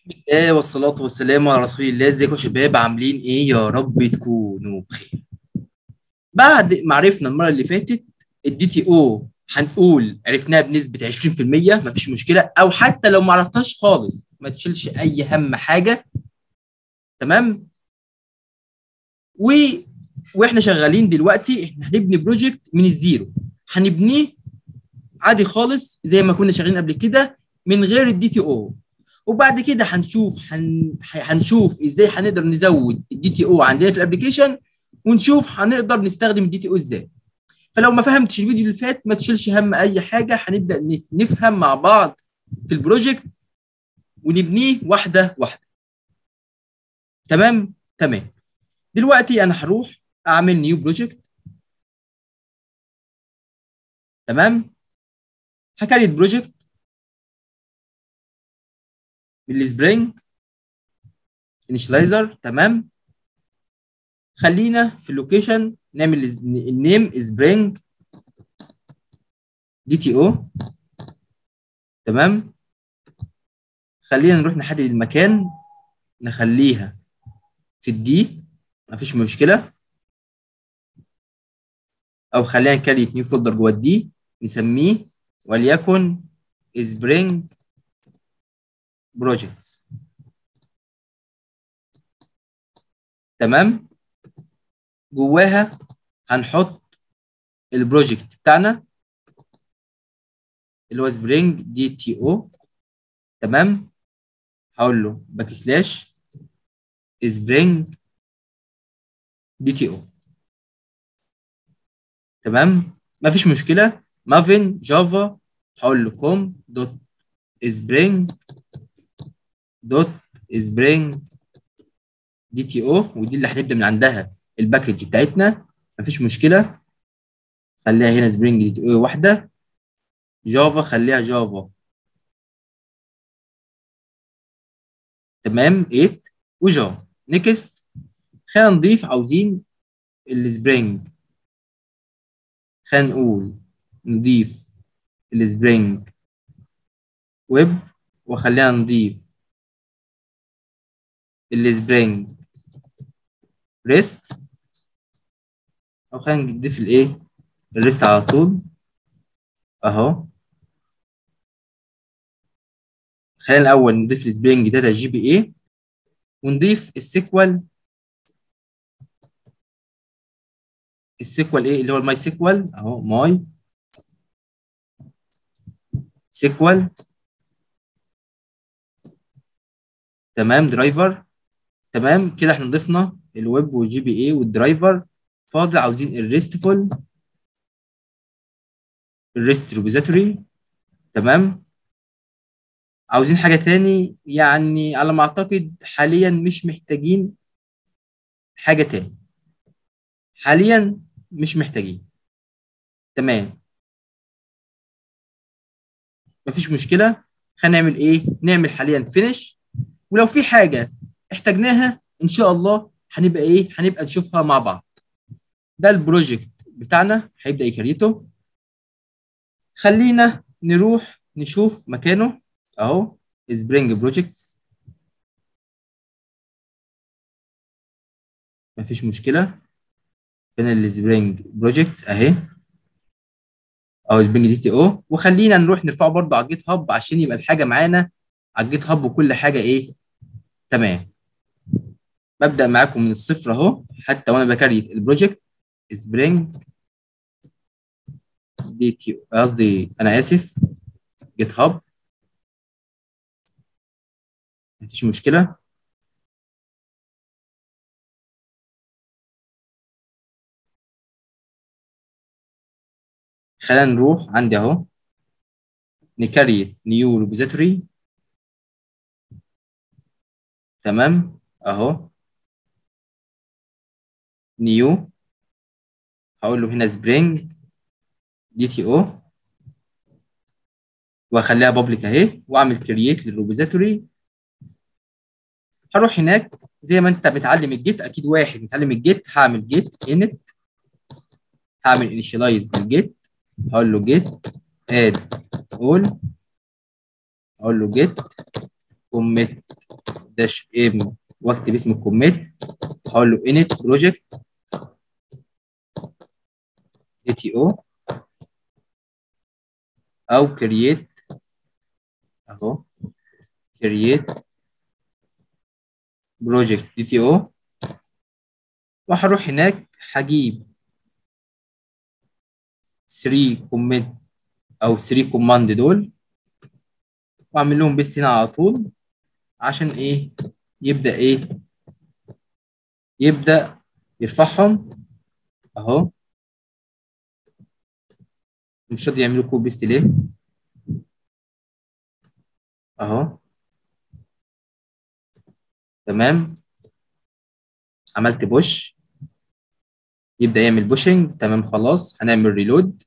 الله والصلاة والسلام على رسول الله ازيكم يا شباب عاملين ايه يا رب تكونوا بخير بعد ما عرفنا المرة اللي فاتت الدي تي او هنقول عرفناها بنسبة 20% مفيش مشكلة او حتى لو ما عرفتهاش خالص ما تشيلش اي هم حاجة تمام و واحنا شغالين دلوقتي احنا هنبني بروجكت من الزيرو هنبنيه عادي خالص زي ما كنا شغالين قبل كده من غير الدي تي او وبعد كده هنشوف هن... هنشوف ازاي هنقدر نزود الدي تي او عندنا في الابلكيشن ونشوف هنقدر نستخدم الدي تي او ازاي فلو ما فهمتش الفيديو اللي فات ما تشيلش هم اي حاجه هنبدا نف- نفهم مع بعض في البروجكت ونبنيه واحده واحده تمام تمام دلوقتي انا هروح اعمل نيو بروجكت تمام هكريت بروجكت بالسبرينج انيشلايزر تمام خلينا في اللوكيشن نعمل النيم سبرينج دي تي او تمام خلينا نروح نحدد المكان نخليها في الدي مفيش مشكله او خلينا نكريت نيو فولدر جوه الدي نسميه وليكن سبرينج بروجكتس تمام جواها هنحط البروجكت بتاعنا اللي هو سبرينج دي تي او تمام هقول له باك سلاش سبرينج دي تي او تمام مفيش مشكله مافن جافا هقول له كوم دوت سبرينج دوت سبرينج دي تي او ودي اللي هنبدا من عندها الباكج بتاعتنا مفيش مشكله خليها هنا سبرينج دي تي او واحده جافا خليها جافا تمام 8 وجافا نيكست خلينا نضيف عاوزين السبرينج خلينا نقول نضيف السبرينج ويب وخلينا نضيف السبرينج ريست او خلينا نضيف الايه الريست على طول اهو خلينا الاول نضيف السبرينج داتا جي بي اي ونضيف السيكوال السيكوال ايه اللي هو الماي سيكوال اهو ماي سيكوال تمام درايفر تمام كده احنا ضفنا الويب والجي بي اي والدرايفر فاضل عاوزين الريستفول الريست ريبوزيتوري تمام عاوزين حاجه تاني يعني على ما اعتقد حاليا مش محتاجين حاجه تاني حاليا مش محتاجين تمام مفيش مشكله خلينا نعمل ايه نعمل حاليا فينش ولو في حاجه احتاجناها ان شاء الله هنبقى ايه هنبقى نشوفها مع بعض ده البروجكت بتاعنا هيبدا يكريته خلينا نروح نشوف مكانه اهو سبرينج بروجكتس مفيش مشكله فين السبرينج بروجكتس اهي او سبرينج دي تي او وخلينا نروح نرفعه برضه على الجيت هاب عشان يبقى الحاجه معانا على الجيت هاب وكل حاجه ايه تمام ببدا معاكم من الصفر اهو حتى وانا بكريت البروجكت سبرينج دي تي او قصدي انا اسف جيت هاب مفيش مشكله خلينا نروح عندي اهو نكريت نيو ريبوزيتوري تمام اهو نيو هقول له هنا سبرينج دي تي او واخليها بابليك اهي واعمل كرييت للريبوزيتوري هروح هناك زي ما انت متعلم الجيت اكيد واحد متعلم الجيت هعمل جيت انت هعمل انيشاليز للجيت هقول له جيت اد اول اقول له جيت كوميت داش ام واكتب اسم الكوميت هقول له init بروجكت اي تي او او كرييت اهو كرييت بروجكت دي تي او وهروح هناك هجيب 3 كوميت او 3 كوماند دول واعمل لهم بيست هنا على طول عشان ايه يبدا ايه يبدا يرفعهم اهو مش راضي يعملوا كوب بيست ليه اهو تمام عملت بوش يبدا يعمل بوشنج تمام خلاص هنعمل ريلود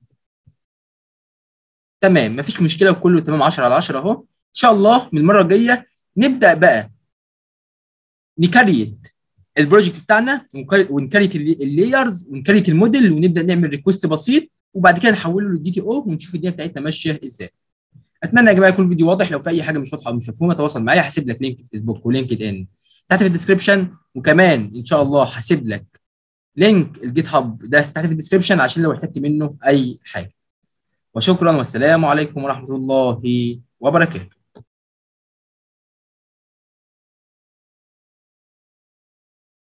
تمام مفيش مشكله وكله تمام 10 على 10 اهو ان شاء الله من المره الجايه نبدا بقى نكريت البروجكت بتاعنا ونكريت اللايرز ونكريت الموديل ونبدا نعمل ريكوست بسيط وبعد كده نحوله للدي تي او ونشوف الدنيا بتاعتنا ماشيه ازاي اتمنى يا جماعه يكون الفيديو واضح لو في اي حاجه مش واضحه او مش مفهومه تواصل معايا هسيب لك لينك الفيسبوك ولينكد ان تحت في الديسكربشن وكمان ان شاء الله هسيب لك لينك الجيت هاب ده تحت في الديسكربشن عشان لو احتجت منه اي حاجه وشكرا والسلام عليكم ورحمه الله وبركاته